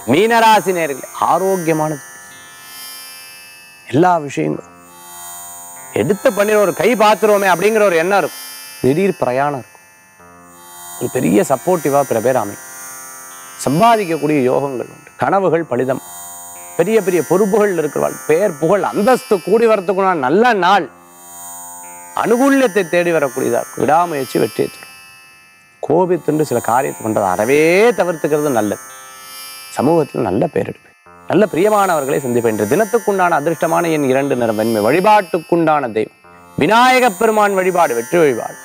மீனராசி நேர்களே ஆரோக்கியமானது எல்லா விஷயங்களும் எடுத்து பண்ணிட ஒரு கை பார்த்துருவோமே அப்படிங்கிற ஒரு எண்ணம் இருக்கும் திடீர் பிரயாணம் இருக்கும் ஒரு பெரிய சப்போர்ட்டிவா பிற பேர் அமையும் சம்பாதிக்கக்கூடிய யோகங்கள் உண்டு கனவுகள் பலிதம் பெரிய பெரிய பொறுப்புகள் இருக்கிறவாள் பெயர் புகழ் அந்தஸ்து கூடி வரத்துக்குள்ள நல்ல நாள் அனுகூல்யத்தை தேடி வரக்கூடியதா இருக்கும். விடாமுயற்சி வெற்றியை தரும் கோபித்துண்டு சில காரியத்தை பண்றது அறவே தவிர்த்துக்கிறது நல்லது சமூகத்தில் நல்ல பேர் எடுப்பேன் நல்ல பிரியமானவர்களை சந்திப்பேன் இன்று தினத்துக்குண்டான அதிர்ஷ்டமான என் இரண்டு நிறம் வெண்மை வழிபாட்டுக்குண்டான தெய்வம் விநாயகப் பெருமான் வழிபாடு வெற்றி வழிபாடு